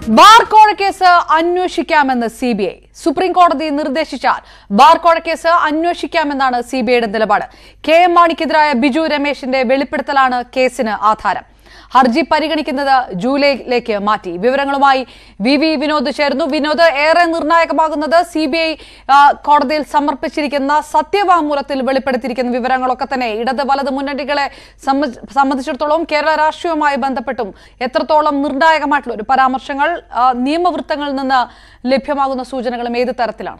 bar കോഴ case അന്വേഷിക്കാമെന്ന് C B I supreme കോടതി നിർദ്ദേശിച്ചാൽ ബാർ കോഴ കേസ് അന്വേഷിക്കാമെന്നാണ് സി ബി ഐയുടെ നിലപാട് കെ എം മാണിക്കെതിരായ ബിജു രമേശിന്റെ വെളിപ്പെടുത്തലാണ് കേസിന് ആധാരം ഹർജി പരിഗണിക്കുന്നത് ജൂലൈയിലേക്ക് മാറ്റി വിവരങ്ങളുമായി വി വി വിനോദ് ചേർന്നു വിനോദ് ഏറെ നിർണായകമാകുന്നത് സി ബി ഐ കോടതിയിൽ സമർപ്പിച്ചിരിക്കുന്ന സത്യവാങ്മൂലത്തിൽ വെളിപ്പെടുത്തിയിരിക്കുന്ന വിവരങ്ങളൊക്കെ തന്നെ ഇടത് വലത് മുന്നണികളെ സംബ- സംബന്ധിച്ചിടത്തോളം കേരള രാഷ്ട്രീയവുമായി ബന്ധപ്പെട്ടും എത്രത്തോളം നിർണായകമായിട്ടുള്ള ഒരു പരാമർശങ്ങൾ ആ, നിയമവൃത്തങ്ങളിൽ നിന്ന് ലഭ്യമാകുന്ന സൂചനകളും ഏത് തരത്തിലാണ്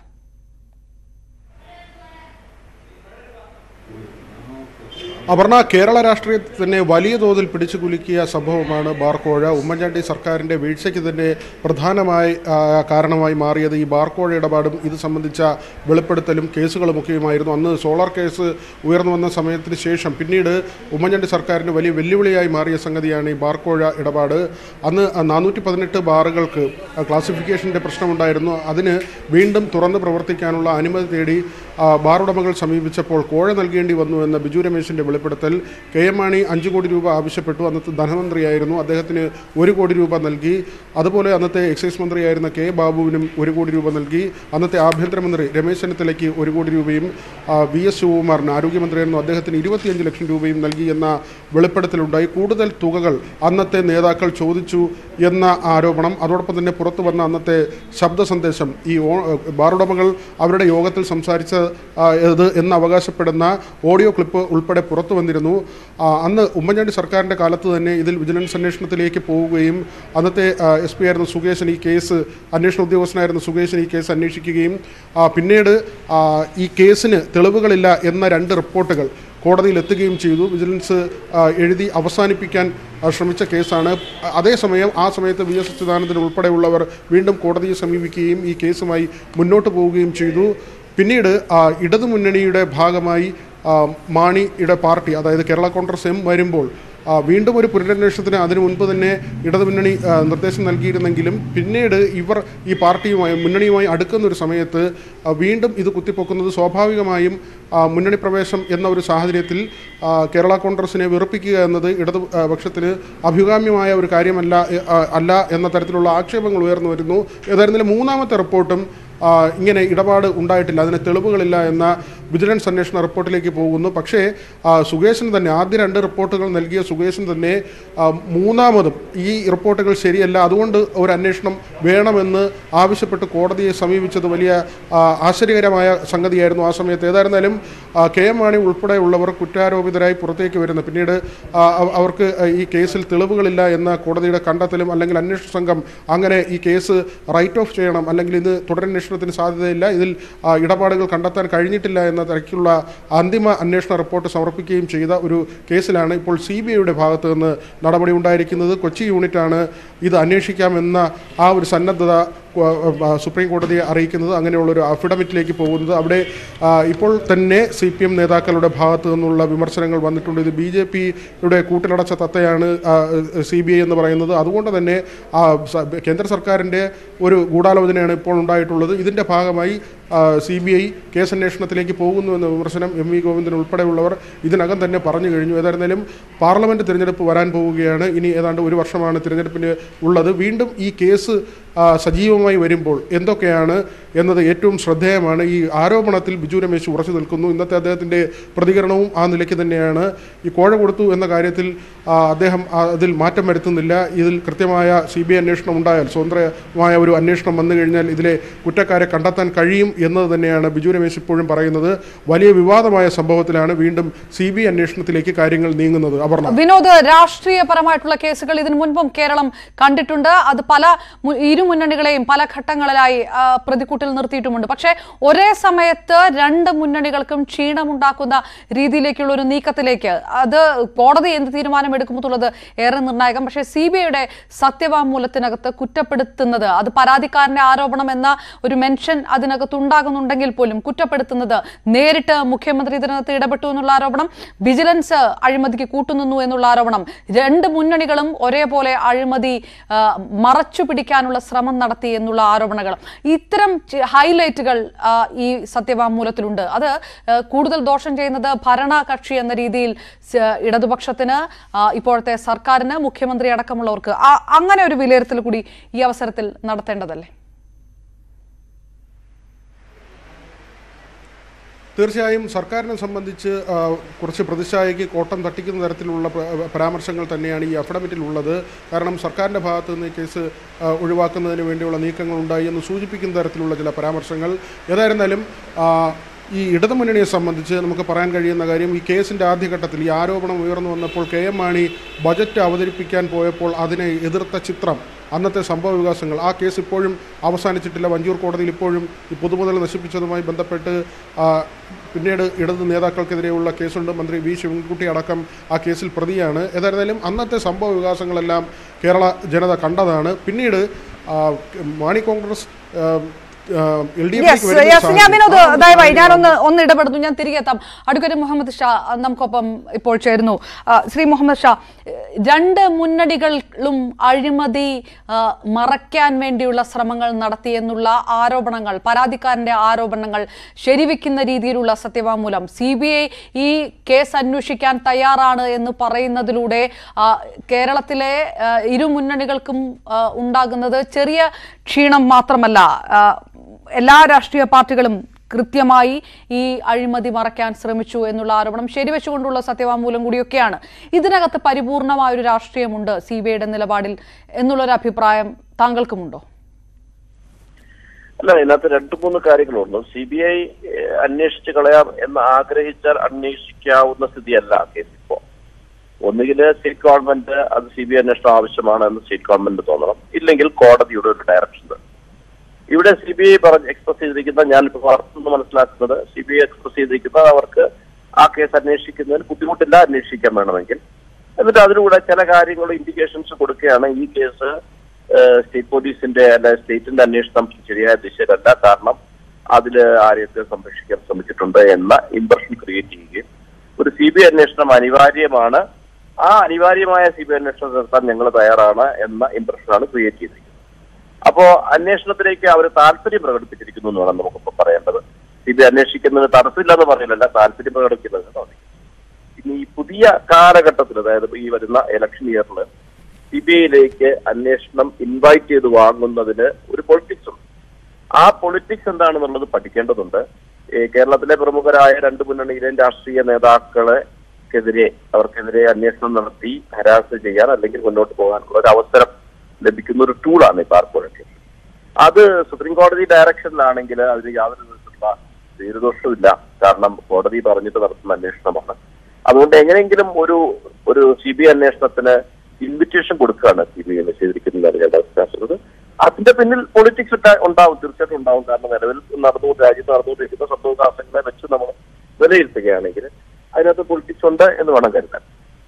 അപർണ കേരള രാഷ്ട്രീയത്തിൽ തന്നെ വലിയ തോതിൽ പിടിച്ചു കുലുക്കിയ സംഭവമാണ് ബാർക്കോഴ ഉമ്മൻചാണ്ടി സർക്കാരിൻ്റെ വീഴ്ചയ്ക്ക് തന്നെ പ്രധാനമായി ആ, കാരണമായി മാറിയത് ഈ ബാർക്കോഴ ഇടപാടും ഇത് സംബന്ധിച്ച വെളിപ്പെടുത്തലും കേസുകളുമൊക്കെയുമായിരുന്നു അന്ന് സോളാർ കേസ് ഉയർന്നു വന്ന സമയത്തിന് ശേഷം പിന്നീട് ഉമ്മൻചാണ്ടി സർക്കാരിന് വലിയ വെല്ലുവിളിയായി മാറിയ സംഗതിയാണ് ഈ ബാർക്കോഴ ഇടപാട് അന്ന് നാനൂറ്റി പതിനെട്ട് ബാറുകൾക്ക് ക്ലാസിഫിക്കേഷൻ്റെ പ്രശ്നമുണ്ടായിരുന്നു അതിന് വീണ്ടും തുറന്ന് പ്രവർത്തിക്കാനുള്ള അനുമതി തേടി ആ, ബാർ ഉടമകൾ സമീപിച്ചപ്പോൾ കോഴ നൽകേണ്ടി വന്നു എന്ന ബിജു രമേശിൻ്റെ വെളിപ്പെടുത്തൽ കെ എം മാണി അഞ്ച് കോടി രൂപ ആവശ്യപ്പെട്ടു അന്നത്തെ ധനമന്ത്രിയായിരുന്നു അദ്ദേഹത്തിന് ഒരു കോടി രൂപ നൽകി അതുപോലെ അന്നത്തെ എക്സൈസ് മന്ത്രിയായിരുന്ന കെ ബാബുവിനും ഒരു കോടി രൂപ നൽകി അന്നത്തെ ആഭ്യന്തരമന്ത്രി രമേശ് ചെന്നിത്തലയ്ക്ക് ഒരു കോടി രൂപയും ആ, വി എസ് ശിവകുമാറിന് ആരോഗ്യമന്ത്രിയായിരുന്നു അദ്ദേഹത്തിന് ഇരുപത്തിയഞ്ച് ലക്ഷം രൂപയും നൽകി എന്ന വെളിപ്പെടുത്തലുണ്ടായി കൂടുതൽ തുകകൾ അന്നത്തെ നേതാക്കൾ ചോദിച്ചു എന്ന ആരോപണം അതോടൊപ്പം തന്നെ പുറത്തു വന്ന അന്നത്തെ ശബ്ദ സന്ദേശം ഈ ഓ ബാറുടമകൾ അവരുടെ യോഗത്തിൽ സംസാരിച്ച ആ, ഇത് എന്ന് അവകാശപ്പെടുന്ന ഓഡിയോ ക്ലിപ്പ് ഉൾപ്പെടെ പുറത്തു വന്നിരുന്നു ആ, അന്ന് ഉമ്മൻചാണ്ടി സർക്കാരിൻ്റെ കാലത്ത് തന്നെ ഇതിൽ വിജിലൻസ് അന്വേഷണത്തിലേക്ക് പോവുകയും അന്നത്തെ എസ് പി ആയിരുന്ന സുകേശൻ ഈ കേസ് അന്വേഷണ ഉദ്യോഗസ്ഥനായിരുന്ന സുകേശൻ ഈ കേസ് അന്വേഷിക്കുകയും ആ, പിന്നീട് ആ, ഈ കേസിന് തെളിവുകളില്ല എന്ന രണ്ട് റിപ്പോർട്ടുകൾ കോടതിയിൽ എത്തുകയും ചെയ്തു വിജിലൻസ് ആ, എഴുതി അവസാനിപ്പിക്കാൻ ആ, ശ്രമിച്ച കേസാണ് അതേസമയം ആ സമയത്ത് വി എസ് അച്യുതാനന്ദൻ ഉൾപ്പെടെയുള്ളവർ വീണ്ടും കോടതിയെ സമീപിക്കുകയും ഈ കേസുമായി മുന്നോട്ട് പോവുകയും ചെയ്തു പിന്നീട് ആ, ഇടതുമുന്നണിയുടെ ഭാഗമായി ആ, മാണിയുടെ പാർട്ടി അതായത് കേരള കോൺഗ്രസ് എം വരുമ്പോൾ ആ, വീണ്ടും ഒരു പുനരന്വേഷണത്തിന് അതിനു മുൻപ് തന്നെ ഇടതുമുന്നണി ആ, നിർദ്ദേശം നൽകിയിരുന്നെങ്കിലും പിന്നീട് ഇവർ ഈ പാർട്ടിയുമായി മുന്നണിയുമായി അടുക്കുന്ന ഒരു സമയത്ത് ആ, വീണ്ടും ഇത് കുത്തിപ്പൊക്കുന്നത് സ്വാഭാവികമായും ആ, മുന്നണി പ്രവേശം എന്ന ഒരു സാഹചര്യത്തിൽ ആ, കേരള കോൺഗ്രസിനെ വെറുപ്പിക്കുക എന്നത് ഇടതു ആ, പക്ഷത്തിന് അഭികാമ്യമായ ഒരു കാര്യമല്ല എ, ആ, അല്ല എന്ന തരത്തിലുള്ള ആക്ഷേപങ്ങൾ ഉയർന്നു വരുന്നു ഏതായിരുന്നാലും മൂന്നാമത്തെ റിപ്പോർട്ടും ആ, ഇങ്ങനെ ഇടപാട് ഉണ്ടായിട്ടില്ല അതിന് തെളിവുകളില്ല എന്ന വിജിലൻസ് അന്വേഷണ റിപ്പോർട്ടിലേക്ക് പോകുന്നു പക്ഷേ ആ, സുകേശൻ തന്നെ ആദ്യ രണ്ട് റിപ്പോർട്ടുകൾ നൽകിയ സുകേശൻ തന്നെ ആ, മൂന്നാമതും ഈ റിപ്പോർട്ടുകൾ ശരിയല്ല അതുകൊണ്ട് ഒരു അന്വേഷണം വേണമെന്ന് ആവശ്യപ്പെട്ട് കോടതിയെ സമീപിച്ചത് വലിയ ആ, ആശ്ചര്യകരമായ സംഗതിയായിരുന്നു ആ സമയത്ത് ഏതായിരുന്നാലും ആ, കെ എം മാണി ഉൾപ്പെടെയുള്ളവർ കുറ്റാരോപിതരായി പുറത്തേക്ക് വരുന്നു പിന്നീട് ആ, അവ- അവർക്ക് ഈ കേസിൽ തെളിവുകളില്ല എന്ന കോടതിയുടെ കണ്ടെത്തലും അല്ലെങ്കിൽ അന്വേഷണ സംഘം അങ്ങനെ ഈ കേസ് റൈറ്റ് ഓഫ് ചെയ്യണം അല്ലെങ്കിൽ ഇത് തുടരന്വേഷണത്തിന് സാധ്യതയില്ല ഇതിൽ ആ, ഇടപാടുകൾ കണ്ടെത്താൻ കഴിഞ്ഞിട്ടില്ല എന്ന തരത്തിലുള്ള അന്തിമ അന്വേഷണ റിപ്പോർട്ട് സമർപ്പിക്കുകയും ചെയ്ത ഒരു കേസിലാണ് ഇപ്പോൾ സി ബി ഐയുടെ ഭാഗത്ത് നിന്ന് നടപടി ഉണ്ടായിരിക്കുന്നത് കൊച്ചി യൂണിറ്റാണ് ഇത് അന്വേഷിക്കാമെന്ന ആ ഒരു സന്നദ്ധത ആ, ആ, സുപ്രീം കോടതിയെ അറിയിക്കുന്നത് അങ്ങനെയുള്ളൊരു അഫിഡവിറ്റിലേക്ക് പോകുന്നത് അവിടെ ആ, ഇപ്പോൾ തന്നെ സി പി എം നേതാക്കളുടെ ഭാഗത്തു നിന്നുള്ള വിമർശനങ്ങൾ വന്നിട്ടുണ്ട് ഇത് ബി ജെ പിയുടെ കൂട്ടിലടച്ച തത്തയാണ് സി ബി ഐ എന്ന് പറയുന്നത് അതുകൊണ്ട് തന്നെ ആ, സ- കേന്ദ്ര സർക്കാരിൻ്റെ ഒരു ഗൂഢാലോചനയാണ് ഇപ്പോൾ ഉണ്ടായിട്ടുള്ളത് ഇതിൻ്റെ ഭാഗമായി സി ബി ഐ കേസന്വേഷണത്തിലേക്ക് പോകുന്നു എന്ന വിമർശനം എം വി ഗോവിന്ദൻ ഉൾപ്പെടെയുള്ളവർ ഇതിനകം തന്നെ പറഞ്ഞു കഴിഞ്ഞു ഏതായിരുന്നാലും പാർലമെൻറ്റ് തിരഞ്ഞെടുപ്പ് വരാൻ പോവുകയാണ് ഇനി ഏതാണ്ട് ഒരു വർഷമാണ് തിരഞ്ഞെടുപ്പിന് ഉള്ളത് വീണ്ടും ഈ കേസ് ആ, സജീവമായി വരുമ്പോൾ എന്തൊക്കെയാണ് എന്നത് ഏറ്റവും ശ്രദ്ധേയമാണ് ഈ ആരോപണത്തിൽ ബിജു രമേശ് ഉറച്ചു നിൽക്കുന്നു ഇന്നത്തെ അദ്ദേഹത്തിൻ്റെ പ്രതികരണവും ആ നിലയ്ക്ക് തന്നെയാണ് ഈ കോഴ കൊടുത്തു എന്ന കാര്യത്തിൽ ആ, അദ്ദേഹം ആ, അതിൽ മാറ്റം വരുത്തുന്നില്ല ഇതിൽ കൃത്യമായ സി ബി ഐ അന്വേഷണം ഉണ്ടായാൽ സ്വതന്ത്രമായ ഒരു അന്വേഷണം വന്നു കഴിഞ്ഞാൽ ഇതിലെ കുറ്റക്കാരെ കണ്ടെത്താൻ കഴിയും എന്നത് തന്നെയാണ് ബിജു രമേശ് ഇപ്പോഴും പറയുന്നത് വലിയ വിവാദമായ സംഭവത്തിലാണ് വീണ്ടും സി ബി ഐ അന്വേഷണത്തിലേക്ക് കാര്യങ്ങൾ നീങ്ങുന്നത് അപർണ വിനോദ് രാഷ്ട്രീയപരമായിട്ടുള്ള കേസുകൾ ഇതിനു മുൻപും കേരളം കണ്ടിട്ടുണ്ട് അത് പല മു- ഇരു മുന്നണികളെയും പല ഘട്ടങ്ങളിലായി ആ, പ്രതിക്കൂട്ടിൽ നിർത്തിയിട്ടുമുണ്ട് പക്ഷേ ഒരേ സമയത്ത് രണ്ട് മുന്നണികൾക്കും ക്ഷീണമുണ്ടാക്കുന്ന രീതിയിലേക്കുള്ള ഒരു നീക്കത്തിലേക്ക് അത് കോടതി എന്ത് തീരുമാനമെടുക്കുമെന്നുള്ളത് ഏറെ നിർണായകം പക്ഷേ സി ബി ഐയുടെ സത്യവാങ്മൂലത്തിനകത്ത് കുറ്റപ്പെടുത്തുന്നത് അത് പരാതിക്കാരന്റെ ആരോപണം എന്ന ഒരു മെൻഷൻ അതിനകത്ത് ഉണ്ടാകുന്നുണ്ടെങ്കിൽ പോലും കുറ്റപ്പെടുത്തുന്നത് നേരിട്ട് മുഖ്യമന്ത്രി ഇതിനകത്ത് ഇടപെട്ടു എന്നുള്ള ആരോപണം വിജിലൻസ് അഴിമതിക്ക് കൂട്ടുനിന്നു എന്നുള്ള ആരോപണം രണ്ട് മുന്നണികളും ഒരേപോലെ അഴിമതി ആ, മറച്ചു പിടിക്കാനുള്ള ശ്രമം ശ്രമം നടത്തി എന്നുള്ള ആരോപണങ്ങൾ ഇത്തരം ചി- ഹൈലൈറ്റുകൾ ആ, ഈ സത്യവാങ്മൂലത്തിലുണ്ട് അത് ആ, കൂടുതൽ ദോഷം ചെയ്യുന്നത് ഭരണകക്ഷി എന്ന രീതിയിൽ സ- ഇടതുപക്ഷത്തിന് ആ, ഇപ്പോഴത്തെ സർക്കാരിന് മുഖ്യമന്ത്രി അടക്കമുള്ളവർക്ക് ആ- അങ്ങനെ ഒരു വിലയിരുത്തൽ കൂടി ഈ അവസരത്തിൽ നടത്തേണ്ടതല്ലേ തീർച്ചയായും സർക്കാരിനെ സംബന്ധിച്ച് ആ, കുറച്ച് പ്രതിച്ഛായയ്ക്ക് കോട്ടം തട്ടിക്കുന്ന തരത്തിലുള്ള പ- പരാമർശങ്ങൾ തന്നെയാണ് ഈ അഫിഡവിറ്റിലുള്ളത് കാരണം സർക്കാരിൻ്റെ ഭാഗത്ത് നിന്ന് ഈ കേസ് ആ, ഒഴിവാക്കുന്നതിന് വേണ്ടിയുള്ള നീക്കങ്ങൾ ഉണ്ടായി എന്ന് സൂചിപ്പിക്കുന്ന തരത്തിലുള്ള ചില പരാമർശങ്ങൾ ഏതായിരുന്നാലും ആ, ഈ ഇടതുമുന്നണിയെ സംബന്ധിച്ച് നമുക്ക് പറയാൻ കഴിയുന്ന കാര്യം ഈ കേസിൻ്റെ ആദ്യഘട്ടത്തിൽ ഈ ആരോപണം ഉയർന്നു വന്നപ്പോൾ കെ എം മാണി ബജറ്റ് അവതരിപ്പിക്കാൻ പോയപ്പോൾ അതിനെ എതിർത്ത ചിത്രം അന്നത്തെ സംഭവ വികാസങ്ങൾ ആ കേസ് ഇപ്പോഴും അവസാനിച്ചിട്ടില്ല വഞ്ചൂർ കോടതിയിൽ ഇപ്പോഴും ഈ പൊതുമുതൽ നശിപ്പിച്ചതുമായി ബന്ധപ്പെട്ട് ആ, പിന്നീട് ഇടത് നേതാക്കൾക്കെതിരെയുള്ള കേസുണ്ട് മന്ത്രി വി ശിവൻകുട്ടി അടക്കം ആ കേസിൽ പ്രതിയാണ് ഏതായിരുന്നാലും അന്നത്തെ സംഭവ വികാസങ്ങളെല്ലാം കേരള ജനത കണ്ടതാണ് പിന്നീട് ആ, Mani Congress L D yes yes ഞാൻ വിനോദ് ദയവായി ഞാനൊന്ന് ഒന്ന് ഇടപെടുന്നു ഞാൻ തിരികെ എത്താം അഡ്വക്കേറ്റ് മുഹമ്മദ് ഷാ അഹ് നമുക്കൊപ്പം ഇപ്പോൾ ചേരുന്നു അഹ് ശ്രീ മുഹമ്മദ് ഷാ ഏഹ് രണ്ട് മുന്നണികളും അഴിമതി അഹ് മറയ്ക്കാൻ വേണ്ടിയുള്ള ശ്രമങ്ങൾ നടത്തി എന്നുള്ള ആരോപണങ്ങൾ പരാതിക്കാരന്റെ ആരോപണങ്ങൾ ശരിവെക്കുന്ന രീതിയിലുള്ള സത്യവാങ്മൂലം സി ബി ഐ ഈ കേസ് അന്വേഷിക്കാൻ തയ്യാറാണ് എന്ന് പറയുന്നതിലൂടെ ആ, കേരളത്തിലെ ആ, ഇരു മുന്നണികൾക്കും ആ, ഉണ്ടാകുന്നത് ചെറിയ ക്ഷീണം മാത്രമല്ല ആ, എല്ലാ രാഷ്ട്രീയ പാർട്ടികളും കൃത്യമായി ഈ അഴിമതി മറയ്ക്കാൻ ശ്രമിച്ചു എന്നുള്ള ആരോപണം ശരിവെച്ചുകൊണ്ടുള്ള സത്യവാങ്മൂലം കൂടിയൊക്കെയാണ് ഇതിനകത്ത് പരിപൂർണമായ ഒരു രാഷ്ട്രീയമുണ്ട് സി ബി ഐയുടെ നിലപാടിൽ എന്നുള്ളൊരു അഭിപ്രായം താങ്കൾക്കുമുണ്ടോ അല്ല ഇതിനകത്ത് രണ്ടു മൂന്ന് കാര്യങ്ങളുണ്ട് സി ബി ഐ അന്വേഷിച്ച് കളയാം എന്ന് ആഗ്രഹിച്ചാൽ അന്വേഷിക്കാവുന്ന സ്ഥിതിയല്ല ആ കേസ് ഇപ്പോ ഒന്നുകിൽ സ്റ്റേറ്റ് ഗവൺമെന്റ് അത് സി ബി ഐ അന്വേഷണം ആവശ്യമാണ് എന്ന് സ്റ്റേറ്റ് ഗവൺമെന്റ് തോന്നണം ഇല്ലെങ്കിൽ കോടതിയുടെ ഒരു ഡയറക്ഷൻ ഇവിടെ സി ബി ഐ പറഞ്ഞ് എക്സ്പ്രസ് ചെയ്തിരിക്കുന്ന ഞാനിപ്പോൾ വാർത്ത മനസ്സിലാക്കുന്നത് സി ബി ഐ എക്സ്പ്രസ് ചെയ്തിരിക്കുന്നത് അവർക്ക് ആ കേസ് അന്വേഷിക്കുന്നതിന് ബുദ്ധിമുട്ടില്ല അന്വേഷിക്കാൻ വേണമെങ്കിൽ എന്നിട്ട് അതിലൂടെ ചില കാര്യങ്ങൾ ഇൻഡിക്കേഷൻസ് കൊടുക്കുകയാണ് ഈ കേസ് ഏഹ്, സ്റ്റേറ്റ് പോലീസിന്റെ അല്ല സ്റ്റേറ്റിന്റെ അന്വേഷണം ശരിയായ ദിശയിലല്ല കാരണം അതിൽ ആരെയൊക്കെ സംരക്ഷിക്കാൻ ശ്രമിച്ചിട്ടുണ്ട് എന്ന ഇംപ്രഷൻ ക്രിയേറ്റ് ചെയ്യുകയും ഒരു സി ബി ഐ അന്വേഷണം അനിവാര്യമാണ് ആ അനിവാര്യമായ സി ബി ഐ അന്വേഷണം നടത്താൻ ഞങ്ങൾ തയ്യാറാണ് എന്ന ഇംപ്രഷനാണ് ക്രിയേറ്റ് ചെയ്തിരിക്കുന്നത് അപ്പോ അന്വേഷണത്തിലേക്ക് അവർ താല്പര്യം പ്രകടിപ്പിച്ചിരിക്കുന്നു എന്ന് വേണം നമുക്കിപ്പോ പറയേണ്ടത് സി ബി ഐ അന്വേഷിക്കുന്നതിന് തടസ്സമില്ലെന്ന് പറയുന്നില്ല താല്പര്യം പ്രകടിപ്പിക്കുന്നത് തോന്നി ഇനി ഈ പുതിയ കാലഘട്ടത്തിൽ അതായത് ഈ വരുന്ന ഇലക്ഷൻ ഇയറിൽ സി ബി ഐയിലേക്ക് അന്വേഷണം ഇൻവൈറ്റ് ചെയ്ത് വാങ്ങുന്നതിന് ഒരു പൊളിറ്റിക്സ് ഉണ്ട് ആ പൊളിറ്റിക്സ് എന്താണെന്നുള്ളത് പഠിക്കേണ്ടതുണ്ട് ഈ കേരളത്തിലെ പ്രമുഖരായ രണ്ട് മുന്നണിയിലെയും രാഷ്ട്രീയ നേതാക്കളെക്കെതിരെ അവർക്കെതിരെ അന്വേഷണം നടത്തി ഹരാസ് ചെയ്യാൻ അല്ലെങ്കിൽ മുന്നോട്ട് പോകാനുള്ള ഒരു അവസരം ലഭിക്കുന്ന ഒരു ടൂളാണ് ഈ പാർക്കോഴൊക്കെ അത് സുപ്രീം കോടതി ഡയറക്ഷനിലാണെങ്കിൽ അതിന് യാതൊരു വിധത്തിലുള്ള തീരുദോഷവുമില്ല കാരണം കോടതി പറഞ്ഞിട്ട് നടത്തുന്ന അന്വേഷണമാണ് അതുകൊണ്ട് എങ്ങനെയെങ്കിലും ഒരു ഒരു സി ബി ഐ അന്വേഷണത്തിന് ഇൻവിറ്റേഷൻ കൊടുക്കുകയാണ് സി ബി ഐ ചെയ്തിരിക്കുന്നതാണ് ഞാൻ മനസ്സിലാക്കുന്നത് അതിന്റെ പിന്നിൽ പൊളിറ്റിക്സ് ഉണ്ടാവും തീർച്ചയായിട്ടും ഉണ്ടാവും കാരണം നിലവിൽ നടന്നു രാജ്യത്ത് നടന്നുകൊണ്ടിരിക്കുന്ന സംഭവവികാസങ്ങളെ വെച്ച് നമ്മൾ വിലയിരുത്തുകയാണെങ്കിൽ അതിനകത്ത് പൊളിറ്റിക്സ് ഉണ്ട് എന്ന് വേണം കരുതാൻ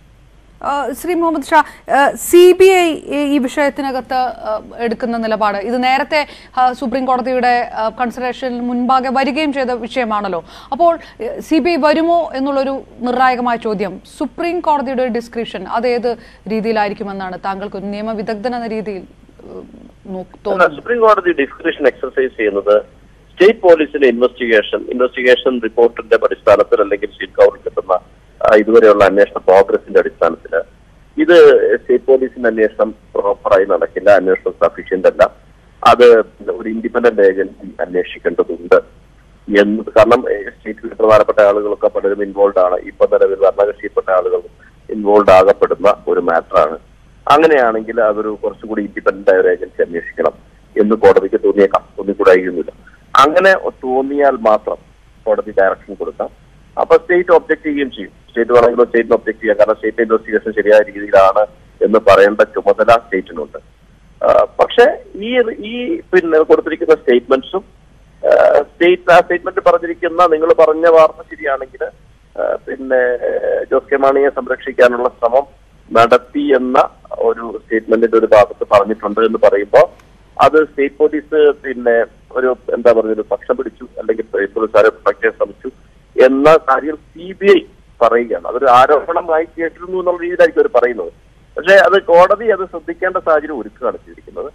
ആ, Shri Muhammad Shah C B I ഈ വിഷയത്തിനകത്ത് ആ, എടുക്കുന്ന നിലപാട് ഇത് നേരത്തെ ആ, സുപ്രീം കോടതിയുടെ കൺസിഡറേഷനിൽ മുൻപാകെ വരികയും ചെയ്ത വിഷയമാണല്ലോ അപ്പോൾ സി ബി ഐ വരുമോ എന്നുള്ളൊരു നിർണായകമായ ചോദ്യം സുപ്രീം കോടതിയുടെ ഡിസ്ക്രിപ്ഷൻ അത് ഏത് രീതിയിലായിരിക്കുമെന്നാണ് താങ്കൾക്ക് ഒരു നിയമവിദഗ്ധൻ എന്ന രീതിയിൽ ഉം, നോക്ക് അല്ല, തോന്നുന്നത് സുപ്രീം കോടതി ഡിസ്ക്രിപ്ഷൻ എക്സർസൈസ് ചെയ്യുന്നത് സ്റ്റേറ്റ് പോലീസിന്റെ ഇൻവെസ്റ്റിഗേഷൻ ഇൻവെസ്റ്റിഗേഷൻ റിപ്പോർട്ടിന്റെ അടിസ്ഥാനത്തിൽ അല്ലെങ്കിൽ സ്റ്റേറ്റ് ഗവൺമെന്റ് കിട്ടുന്ന ആ, ഇതുവരെയുള്ള അന്വേഷണ പ്രോഗ്രസിന്റെ അടിസ്ഥാനത്തിൽ ഇത് സ്റ്റേറ്റ് പോലീസിന്റെ അന്വേഷണം പ്രോപ്പറായി നടക്കില്ല അന്വേഷണം സഫീഷ്യന്റ് അല്ല അത് ഒരു ഇൻഡിപെൻഡന്റ് ഏജൻസി അന്വേഷിക്കേണ്ടതുണ്ട് എന്ന് കാരണം ഏഹ്, സ്റ്റേറ്റിൽ പ്രധാനപ്പെട്ട ആളുകളൊക്കെ പലരും ഇൻവോൾവ് ആണ് ഇപ്പൊ നിലവിൽ ഭരണകക്ഷിയിൽപ്പെട്ട ആളുകൾ ഇൻവോൾവ് ആകപ്പെടുന്ന ഒരു മാറ്ററാണ് അങ്ങനെയാണെങ്കിൽ അതൊരു കുറച്ചുകൂടി ഇൻഡിപെൻഡന്റ് ആയ ഒരു ഏജൻസി അന്വേഷിക്കണം എന്ന് കോടതിക്ക് തോന്നിയേക്കാം തോന്നിക്കൂടായിരുന്നില്ല അങ്ങനെ തോന്നിയാൽ മാത്രം കോടതി ഡയറക്ഷൻ കൊടുക്കാം അപ്പൊ സ്റ്റേറ്റ് ഒബ്ജക്ട് ചെയ്യുകയും ചെയ്യും സ്റ്റേറ്റ് വേണമെങ്കിൽ സ്റ്റേറ്റിന് ഒബ്ജക്ട് ചെയ്യാം കാരണം സ്റ്റേറ്റ് ഇൻവെസ്റ്റിഗേഷൻ ശരിയായ രീതിയിലാണ് എന്ന് പറയേണ്ട ചുമതല സ്റ്റേറ്റിനുണ്ട് ആ, പക്ഷെ ഈ ഈ പിന്നെ കൊടുത്തിരിക്കുന്ന സ്റ്റേറ്റ്മെന്റ്സും സ്റ്റേറ്റ് ആ സ്റ്റേറ്റ്മെന്റ് പറഞ്ഞിരിക്കുന്ന നിങ്ങൾ പറഞ്ഞ വാർത്ത ശരിയാണെങ്കിൽ പിന്നെ ഏഹ്, ജോസ് കെ മാണിയെ സംരക്ഷിക്കാനുള്ള ശ്രമം നടത്തി എന്ന ഒരു സ്റ്റേറ്റ്മെന്റിന്റെ ഒരു ഭാഗത്ത് പറഞ്ഞിട്ടുണ്ട് എന്ന് പറയുമ്പോൾ അത് സ്റ്റേറ്റ് പോലീസ് പിന്നെ ഒരു എന്താ പറയുക ഒരു പക്ഷം പിടിച്ചു അല്ലെങ്കിൽ സ്റ്റേറ്റ് പോലീസുകാരെ പ്രൊട്ടക്ട് ചെയ്യാൻ ശ്രമിച്ചു എന്ന കാര്യം സി ബി ഐ പറയുകയാണ് അതൊരു ആരോപണമായി കേട്ടിരുന്നു എന്നുള്ള രീതിയിലായിരിക്കും അവർ പറയുന്നത് പക്ഷേ അത് കോടതി അത് ശ്രദ്ധിക്കേണ്ട സാഹചര്യം ഒരുക്കുകയാണ് ചെയ്തിരിക്കുന്നത്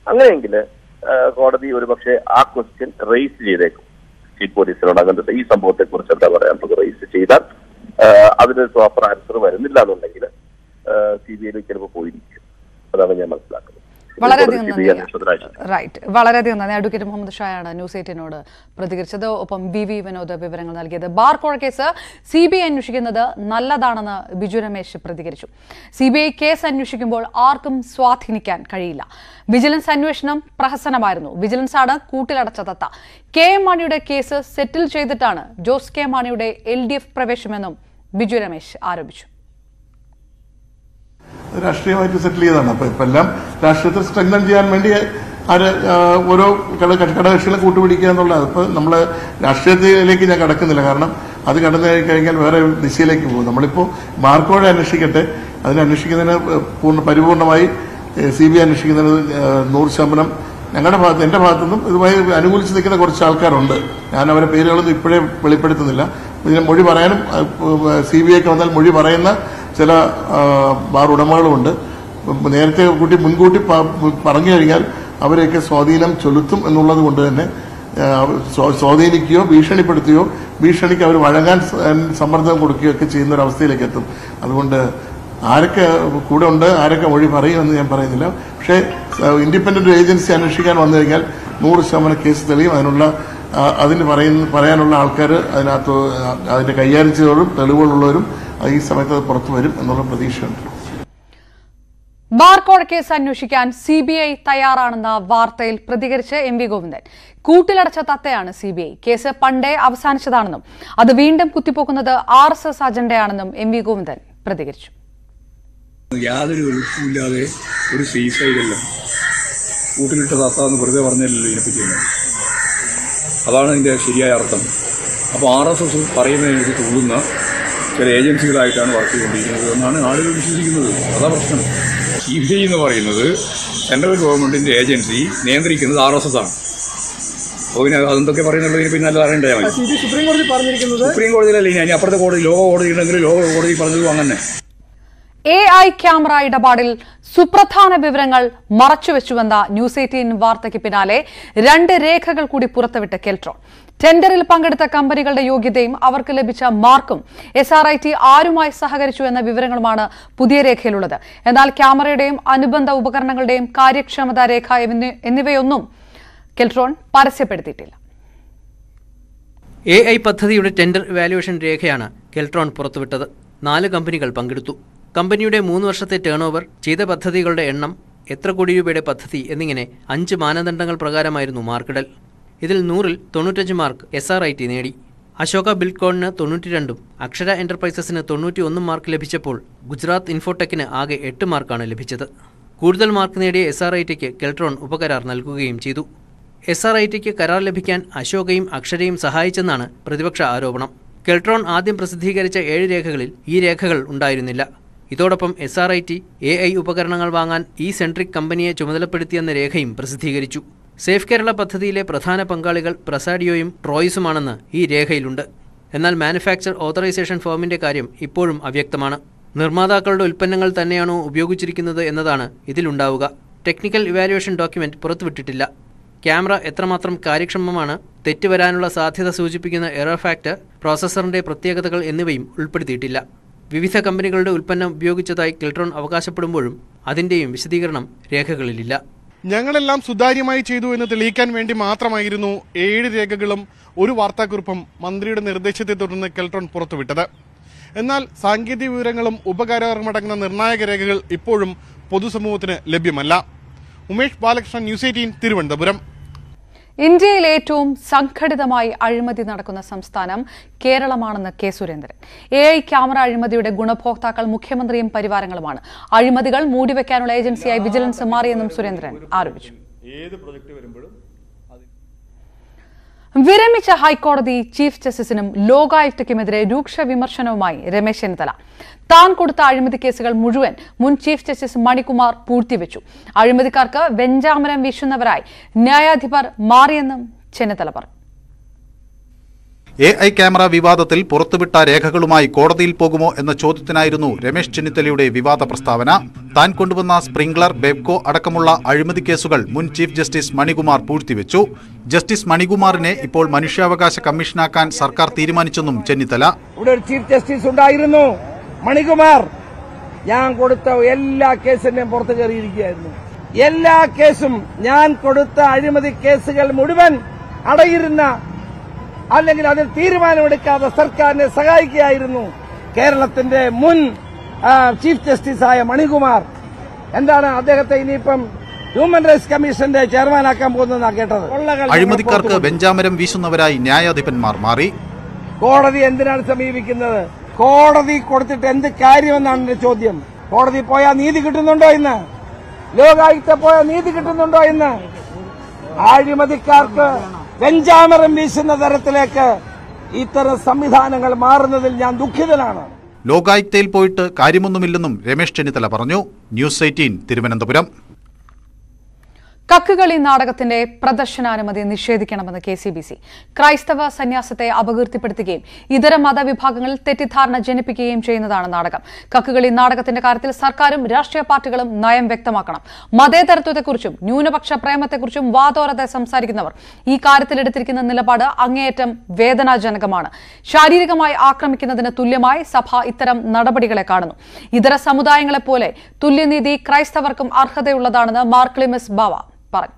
അങ്ങനെയെങ്കിൽ കോടതി ഒരുപക്ഷെ ആ ക്വസ്റ്റ്യൻ റേസ് ചെയ്തേക്കും ചീഫ് പോലീസിനോട് അങ്ങനത്തെ ഈ സംഭവത്തെ കുറിച്ച് എന്താ പറയാനുള്ളത് റേസ് ചെയ്താൽ ആ, അതിനൊരു പ്രോപ്പർ ആൻസർ വരുന്നില്ല എന്നുണ്ടെങ്കിൽ സി ബി ഐയിലേക്ക് ചിലപ്പോൾ പോയിരിക്കും അതാണ് ഞാൻ മനസ്സിലാക്കുന്നത് വളരെയധികം CBI അന്വേഷണത്തിനായിട്ട് നന്ദി റൈറ്റ് വളരെയധികം നന്ദി അഡ്വക്കേറ്റ് മുഹമ്മദ് ഷായാണ് ന്യൂസ് എയ്റ്റിനോട് പ്രതികരിച്ചത് ഒപ്പം ബി വി വിനോദ് വിവരങ്ങൾ നൽകിയത് ബാർ കോഴ കേസ് സി ബി ഐ അന്വേഷിക്കുന്നത് നല്ലതാണെന്ന് ബിജു രമേശ് പ്രതികരിച്ചു സി ബി ഐ കേസ് അന്വേഷിക്കുമ്പോൾ ആർക്കും സ്വാധീനിക്കാൻ കഴിയില്ല വിജിലൻസ് അന്വേഷണം പ്രഹസനമായിരുന്നു വിജിലൻസ് ആണ് കൂട്ടിലടച്ച തത്ത കെ എം മാണിയുടെ കേസ് സെറ്റിൽ ചെയ്തിട്ടാണ് ജോസ് കെ മാണിയുടെ എൽ ഡി എഫ് പ്രവേശമെന്നും ബിജു രമേശ് ആരോപിച്ചു അത് രാഷ്ട്രീയമായിട്ട് സെറ്റിൽ ചെയ്തതാണ് അപ്പൊ ഇപ്പൊ എല്ലാം രാഷ്ട്രീയത്തിൽ സ്ട്രെങ്തൻ ചെയ്യാൻ വേണ്ടി ആര് ആ, ഓരോ ഘട ഘടകകക്ഷികളെ കൂട്ടുപിടിക്കുക എന്നുള്ളത് ഇപ്പൊ നമ്മള് രാഷ്ട്രീയത്തിലേക്ക് ഞാൻ കടക്കുന്നില്ല കാരണം അത് കടന്നു കഴിഞ്ഞാൽ വേറെ ദിശയിലേക്ക് പോകും നമ്മളിപ്പോ മാർക്കോടെ അന്വേഷിക്കട്ടെ അതിനെ അന്വേഷിക്കുന്നതിന് പൂർണ്ണ പരിപൂർണമായി സി ബി ഐ അന്വേഷിക്കുന്നതിന് ആ, നൂറ് ശതമാനം ഞങ്ങളുടെ ഭാഗത്ത് എന്റെ ഭാഗത്തുനിന്നും ഇതുമായി അനുകൂലിച്ച് നിൽക്കുന്ന കുറച്ച് ആൾക്കാരുണ്ട് ഞാൻ അവരെ പേരുകളൊന്നും ഇപ്പോഴേ വെളിപ്പെടുത്തുന്നില്ല ഇതിന് മൊഴി പറയാനും സി ബി ഐക്ക് വന്നാൽ മൊഴി പറയുന്ന ചില ആ, ബാർ ഉടമകളുമുണ്ട് നേരത്തെ കൂട്ടി മുൻകൂട്ടി പ- പറഞ്ഞു കഴിഞ്ഞാൽ അവരെയൊക്കെ സ്വാധീനം ചെലുത്തും എന്നുള്ളത് കൊണ്ട് തന്നെ ആ, സ്വാ- സ്വാധീനിക്കുകയോ ഭീഷണിപ്പെടുത്തുകയോ ഭീഷണിക്ക് അവർ വഴങ്ങാൻ സ- സമ്മർദ്ദം കൊടുക്കുകയോ ഒക്കെ ചെയ്യുന്ന ഒരു അവസ്ഥയിലേക്ക് എത്തും അതുകൊണ്ട് ആരൊക്കെ കൂടെ ഉണ്ട് ആരൊക്കെ മൊഴി പറയുമെന്ന് ഞാൻ പറയുന്നില്ല പക്ഷേ ഇൻഡിപെൻഡന്റ് ഏജൻസി അന്വേഷിക്കാൻ വന്നു കഴിഞ്ഞാൽ നൂറ് ശതമാനം കേസ് തെളിയും അതിനുള്ള ആ, അതിന് പറയുന്ന പറയാനുള്ള ആൾക്കാർ അതിനകത്ത് ആ, അതിന്റെ കൈകാര്യം ചെയ്തവരും തെളിവുകളുള്ളവരും ഈ സമയത്ത് അത് പുറത്തു വരും എന്നുള്ള പ്രതീക്ഷയുണ്ട് ബാർകോഴ കേസ് അന്വേഷിക്കാൻ സി ബി ഐ തയ്യാറാണെന്ന വാർത്തയിൽ പ്രതികരിച്ച് എം വി ഗോവിന്ദൻ കൂട്ടിലടച്ച തത്തയാണ് സി ബി ഐ കേസ് പണ്ടേ അവസാനിച്ചതാണെന്നും അത് വീണ്ടും കുത്തിപ്പോക്കുന്നത് ആർ എസ് എസ് അജണ്ടയാണെന്നും എം വി ഗോവിന്ദൻ പ്രതികരിച്ചു യാതൊരു എളുപ്പമില്ലാതെ ഒരു സീസൈഡെല്ലാം കൂട്ടിലിട്ട താത്താന്ന് വെറുതെ പറഞ്ഞല്ലോ ഇതിനെപ്പറ്റി അതാണ് ഇതിൻ്റെ ശരിയായ അർത്ഥം അപ്പോൾ ആർ എസ് എസ് പറയുന്നതിനൊരു തുള്ളുന്ന ചില ഏജൻസികളായിട്ടാണ് വർക്ക് ചെയ്തുകൊണ്ടിരിക്കുന്നത് എന്നാണ് ആളുകൾ വിശ്വസിക്കുന്നത് അതാ പ്രശ്നം സി ബി ഐ എന്ന് പറയുന്നത് സെൻട്രൽ ഗവൺമെൻറ്റിൻ്റെ ഏജൻസി നിയന്ത്രിക്കുന്നത് ആർ എസ് എസ് ആണ് അപ്പോൾ പിന്നെ അതെന്തൊക്കെ പറയുന്നുള്ളതിനെ പിന്നെ നല്ല അറിയണ്ടേ മതി സുപ്രീം കോടതി പറഞ്ഞിരിക്കുന്നത് സുപ്രീം കോടതിയിലല്ലേ ഇനി അപ്പുറത്തെ കോടതി ലോക കോടതി ഉണ്ടെങ്കിൽ ലോക കോടതി പറഞ്ഞതും അങ്ങനെ എ ഐ ക്യാമറ ഇടപാടിൽ സുപ്രധാന വിവരങ്ങൾ മറച്ചുവെച്ചുവെന്ന ന്യൂസ് എയ്റ്റീൻ വാർത്തയ്ക്ക് പിന്നാലെ രണ്ട് രേഖകൾ കൂടി പുറത്തുവിട്ട് കെൽട്രോൺ ടെൻഡറിൽ പങ്കെടുത്ത കമ്പനികളുടെ യോഗ്യതയും അവർക്ക് ലഭിച്ച മാർക്കും എസ് ആർ ഐ ടി ആരുമായി സഹകരിച്ചു എന്ന വിവരങ്ങളുമാണ് പുതിയ രേഖയിലുള്ളത് എന്നാൽ ക്യാമറയുടെയും അനുബന്ധ ഉപകരണങ്ങളുടെയും കാര്യക്ഷമതാ രേഖ എന്നിവ- എന്നിവയൊന്നും കെൽട്രോൺ പരസ്യപ്പെടുത്തിയിട്ടില്ല എ ഐ പദ്ധതിയുടെ ടെൻഡർ വാല്യുവേഷൻ രേഖയാണ് കെൽട്രോൺ പുറത്തുവിട്ടത് നാല് കമ്പനികൾ പങ്കെടുത്തു കമ്പനിയുടെ മൂന്ന് വർഷത്തെ ടേൺ ഓവർ ചെയ്ത പദ്ധതികളുടെ എണ്ണം എത്ര കോടി രൂപയുടെ പദ്ധതി എന്നിങ്ങനെ അഞ്ച് മാനദണ്ഡങ്ങൾ പ്രകാരമായിരുന്നു മാർക്കിടൽ ഇതിൽ നൂറിൽ തൊണ്ണൂറ്റഞ്ച് mark S R I T നേടി അശോക ബിൽഡ്കോണിന് തൊണ്ണൂറ്റി രണ്ടും അക്ഷര എന്റർപ്രൈസസിന് തൊണ്ണൂറ്റി ഒന്നും മാർക്ക് ലഭിച്ചപ്പോൾ ഗുജറാത്ത് ഇൻഫോടെക്കിന് ആകെ എട്ട് മാർക്കാണ് ലഭിച്ചത് കൂടുതൽ മാർക്ക് നേടിയ എസ് ആർ ഐ ടിക്ക് കെൽട്രോൺ ഉപകരാർ നൽകുകയും ചെയ്തു എസ് ആർ ഐ ടിക്ക് കരാർ ലഭിക്കാൻ അശോകയും അക്ഷരയും സഹായിച്ചെന്നാണ് പ്രതിപക്ഷ ആരോപണം കെൽട്രോൺ ആദ്യം പ്രസിദ്ധീകരിച്ച ഏഴ് രേഖകളിൽ ഈ രേഖകൾ ഉണ്ടായിരുന്നില്ല ഇതോടൊപ്പം S R I T A I ഉപകരണങ്ങൾ വാങ്ങാൻ ഈ സെൻട്രിക് കമ്പനിയെ ചുമതലപ്പെടുത്തിയെന്ന രേഖയും പ്രസിദ്ധീകരിച്ചു സേഫ് കേരള പദ്ധതിയിലെ പ്രധാന പങ്കാളികൾ പ്രസാഡിയോയും ട്രോയിസുമാണെന്ന് ഈ രേഖയിലുണ്ട് എന്നാൽ മാനുഫാക്ചർ ഓതറൈസേഷൻ ഫോമിന്റെ കാര്യം ഇപ്പോഴും അവ്യക്തമാണ് നിർമ്മാതാക്കളുടെ ഉൽപ്പന്നങ്ങൾ തന്നെയാണോ ഉപയോഗിച്ചിരിക്കുന്നത് എന്നതാണ് ഇതിലുണ്ടാവുക ടെക്നിക്കൽ ഇവാലുവേഷൻ ഡോക്യുമെന്റ് പുറത്തുവിട്ടിട്ടില്ല ക്യാമറ എത്രമാത്രം കാര്യക്ഷമമാണ് തെറ്റ് വരാനുള്ള സാധ്യത സൂചിപ്പിക്കുന്ന എറർ ഫാക്ടർ പ്രോസസ്സറിന്റെ പ്രത്യേകതകൾ എന്നിവയും ഉൾപ്പെടുത്തിയിട്ടില്ല വിവിധ കമ്പനികളുടെ ഉൽപ്പന്നം ഉപയോഗിച്ചതായി കെൽട്രോൺ അവകാശപ്പെടുമ്പോഴും അതിന്റെയും വിശദീകരണം രേഖകളിലില്ല ഞങ്ങളെല്ലാം സുതാര്യമായി ചെയ്തു എന്ന് തെളിയിക്കാൻ വേണ്ടി മാത്രമായിരുന്നു ഏഴ് രേഖകളും ഒരു വാർത്താക്കുറിപ്പും മന്ത്രിയുടെ നിർദ്ദേശത്തെ തുടർന്ന് കെൽട്രോൺ പുറത്തുവിട്ടത് എന്നാൽ സാങ്കേതിക വിവരങ്ങളും ഉപകാരമടങ്ങുന്ന നിർണായക രേഖകൾ ഇപ്പോഴും പൊതുസമൂഹത്തിന് ലഭ്യമല്ല ഉമേഷ് ബാലകൃഷ്ണൻ ന്യൂസ് എയ്റ്റീൻ തിരുവനന്തപുരം ഇന്ത്യയിൽ ഏറ്റവും സംഘടിതമായി അഴിമതി നടക്കുന്ന സംസ്ഥാനം കേരളമാണെന്ന് K Surendran A I camera അഴിമതിയുടെ ഗുണഭോക്താക്കൾ മുഖ്യമന്ത്രിയും പരിവാരങ്ങളുമാണ് അഴിമതികൾ മൂടിവെക്കാനുള്ള ഏജൻസിയായി വിജിലൻസ് മാറിയെന്നും സുരേന്ദ്രൻ ആരോപിച്ചു വിരമിച്ച ഹൈക്കോടതി ചീഫ് ജസ്റ്റിസിനും ലോകായുക്തയ്ക്കുമെതിരെ രൂക്ഷ വിമർശനവുമായി രമേശ് ചെന്നിത്തല താൻ കൊടുത്ത അഴിമതി കേസുകൾ മുഴുവൻ മുൻ ചീഫ് ജസ്റ്റിസ് മണികുമാർ പൂഴ്ത്തിവെച്ചു അഴിമതിക്കാർക്ക് വെഞ്ചാമരം വീശുന്നവരായി ന്യായാധിപർ മാറിയെന്നും ചെന്നിത്തല പറഞ്ഞു എ ഐ ക്യാമറ വിവാദത്തിൽ പുറത്തുവിട്ട രേഖകളുമായി കോടതിയിൽ പോകുമോ എന്ന ചോദ്യത്തിനായിരുന്നു രമേശ് ചെന്നിത്തലയുടെ വിവാദ പ്രസ്താവന താൻ കൊണ്ടുവന്ന സ്പ്രിംഗ്ലർ ബെബ്കോ അടക്കമുള്ള അഴിമതി കേസുകൾ മുൻ ചീഫ് ജസ്റ്റിസ് മണികുമാർ പൂഴ്ത്തിവെച്ചു ജസ്റ്റിസ് മണികുമാറിനെ ഇപ്പോൾ മനുഷ്യാവകാശ കമ്മീഷനാക്കാൻ സർക്കാർ തീരുമാനിച്ചെന്നും ചെന്നിത്തല ഇവിടെ ഒരു ചീഫ് ജസ്റ്റിസ് ഉണ്ടായിരുന്നു മണികുമാർ ഞാൻ കൊടുത്ത എല്ലാ കേസിന്റെയും പുറത്തു കയറിയിരിക്കുകയായിരുന്നു എല്ലാ കേസും ഞാൻ കൊടുത്ത അഴിമതി കേസുകൾ മുഴുവൻ അടയിരുന്ന അല്ലെങ്കിൽ അതിൽ തീരുമാനമെടുക്കാതെ സർക്കാരിനെ സഹായിക്കുകയായിരുന്നു കേരളത്തിന്റെ മുൻ ആ, ചീഫ് ജസ്റ്റിസായ മണികുമാർ എന്താണ് അദ്ദേഹത്തെ ഇനിയിപ്പം ഹ്യൂമൻ റൈറ്റ്സ് കമ്മീഷന്റെ ചെയർമാനാക്കാൻ പോകുന്നതെന്നാണ് കേട്ടത് കൊള്ളകൾ ഞങ്ങൾ അഴിമതിക്കാർക്ക് പുറത്തു വെഞ്ചാമരം വീശുന്നവരായി ന്യായാധിപന്മാർ മാറി കോടതി എന്തിനാണ് സമീപിക്കുന്നത് കോടതി കൊടുത്തിട്ട് എന്ത് കാര്യമെന്നാണ് എന്റെ ചോദ്യം കോടതി പോയാൽ നീതി കിട്ടുന്നുണ്ടോ ഇന്ന് ലോകായുക്ത പോയാൽ നീതി കിട്ടുന്നുണ്ടോ ഇന്ന് അഴിമതിക്കാർക്ക് വെഞ്ചാമരം വീശുന്ന തരത്തിലേക്ക് ഇത്തരം സംവിധാനങ്ങൾ മാറുന്നതിൽ ഞാൻ ദുഃഖിതനാണ് ലോകായുക്തയിൽ പോയിട്ട് കാര്യമൊന്നുമില്ലെന്നും രമേശ് ചെന്നിത്തല പറഞ്ഞു ന്യൂസ് എയ്റ്റീൻ തിരുവനന്തപുരം കക്കുകളി നാടകത്തിന്റെ പ്രദർശനാനുമതി നിഷേധിക്കണമെന്ന് കെ സി ബി സി ക്രൈസ്തവ സന്യാസത്തെ അപകീർത്തിപ്പെടുത്തുകയും ഇതര മതവിഭാഗങ്ങളിൽ തെറ്റിദ്ധാരണ ജനിപ്പിക്കുകയും ചെയ്യുന്നതാണ് നാടകം കക്കുകളി നാടകത്തിന്റെ കാര്യത്തിൽ സർക്കാരും രാഷ്ട്രീയ പാർട്ടികളും നയം വ്യക്തമാക്കണം മതേതരത്വത്തെക്കുറിച്ചും ന്യൂനപക്ഷ പ്രേമത്തെക്കുറിച്ചും വാതോരത്തെ സംസാരിക്കുന്നവർ ഈ കാര്യത്തിൽ എടുത്തിരിക്കുന്ന നിലപാട് അങ്ങേയറ്റം വേദനാജനകമാണ് ശാരീരികമായി ആക്രമിക്കുന്നതിന് തുല്യമായി സഭ ഇത്തരം നടപടികളെ കാണുന്നു ഇതര സമുദായങ്ങളെപ്പോലെ തുല്യനീതി ക്രൈസ്തവർക്കും അർഹതയുള്ളതാണെന്ന് മാർക്ലിമിസ് ബാവ പറഞ്ഞു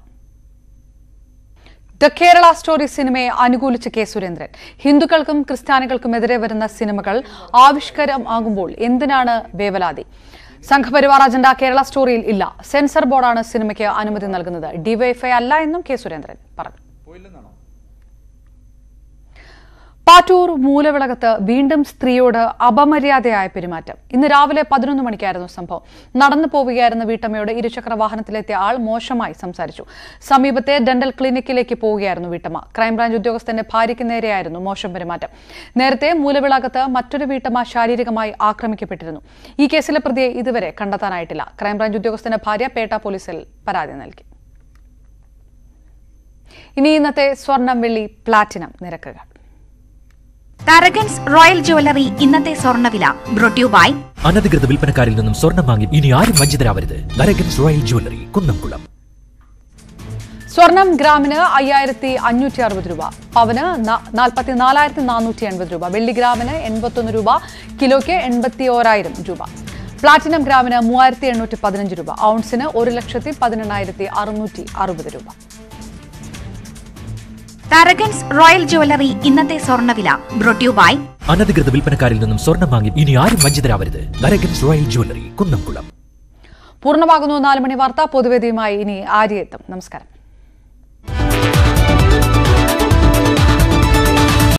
ദ കേരള സ്റ്റോറി സിനിമയെ അനുകൂലിച്ച കെ സുരേന്ദ്രൻ ഹിന്ദുക്കൾക്കും ക്രിസ്ത്യാനികൾക്കുമെതിരെ വരുന്ന സിനിമകൾ ആവിഷ്കാരമാകുമ്പോൾ എന്തിനാണ് വേവലാതി സംഘപരിവാർ അജണ്ട കേരള സ്റ്റോറിയിൽ ഇല്ല സെൻസർ ബോർഡാണ് സിനിമയ്ക്ക് അനുമതി നൽകുന്നത് ഡിവൈഎഫ്ഐ അല്ല എന്നും കെ സുരേന്ദ്രൻ പറഞ്ഞു പാറ്റൂർ മൂലവിളകത്ത് വീണ്ടും സ്ത്രീയോട് അപമര്യാദയായ പെരുമാറ്റം ഇന്ന് രാവിലെ പതിനൊന്ന് മണിക്കായിരുന്നു സംഭവം നടന്നു പോവുകയായിരുന്ന വീട്ടമ്മയോട് ഇരുചക്ര വാഹനത്തിലെത്തിയ ആൾ മോശമായി സംസാരിച്ചു സമീപത്തെ ഡെന്റൽ ക്ലിനിക്കിലേക്ക് പോവുകയായിരുന്നു വീട്ടമ്മ ക്രൈംബ്രാഞ്ച് ഉദ്യോഗസ്ഥന്റെ ഭാര്യയ്ക്ക് നേരെയായിരുന്നു മോശം പെരുമാറ്റം നേരത്തെ മൂലവിളകത്ത് മറ്റൊരു വീട്ടമ്മ ശാരീരികമായി ആക്രമിക്കപ്പെട്ടിരുന്നു ഈ കേസിലെ പ്രതിയെ ഇതുവരെ കണ്ടെത്താനായിട്ടില്ല ക്രൈംബ്രാഞ്ച് ഉദ്യോഗസ്ഥന്റെ ഭാര്യ പേട്ട പോലീസിൽ പരാതി നൽകി ഇനി ഇന്നത്തെ സ്വർണം വെള്ളി പ്ലാറ്റിനം നിരക്കുകൾ തരകൻസ് റോയൽ ജ്വല്ലറി ഇന്നത്തെ സ്വർണ്ണവില ബ്രോട്യൂ ബൈ അനധികൃത വിൽപ്പനക്കാരിൽ നിന്നും സ്വർണം വാങ്ങി ഇനി ആരും വഞ്ചിതരാവരുത് നരകൻസ് റോയൽ ജ്വല്ലറി കുന്നംകുളം സ്വർണം ഗ്രാമിന് അയ്യായിരത്തി അഞ്ഞൂറ്റി അറുപത് രൂപ പവന് നാൽപ്പത്തി നാലായിരത്തി നാനൂറ്റി എൺപത് രൂപ വെള്ളി ഗ്രാമിന് എൺപത്തൊന്ന് രൂപ കിലോയ്ക്ക് എൺപത്തി ഓരായിരം രൂപ പ്ലാറ്റിനം ഗ്രാമിന് മൂവായിരത്തി എണ്ണൂറ്റി പതിനഞ്ച് രൂപ ഔൺസിന് ഒരു ലക്ഷത്തി പതിനെണ്ണായിരത്തി അറുന്നൂറ്റി അറുപത് രൂപ തരകൻസ് റോയൽ ജ്വല്ലറി ഇന്നത്തെ സ്വർണ്ണവില ബ്രോട്യൂ ബൈ അനധികൃത വിൽപ്പനക്കാരിൽ നിന്നും സ്വർണം വാങ്ങി ഇനി ആരും വഞ്ചിതരാവരുത് നരകൻസ് റോയൽ ജ്വല്ലറി കുന്നംകുളം പൂർണ്ണമാകുന്നു നാല് മണി വാർത്ത പൊതുവേദിയുമായി ഇനി ആര്യ എത്തും നമസ്കാരം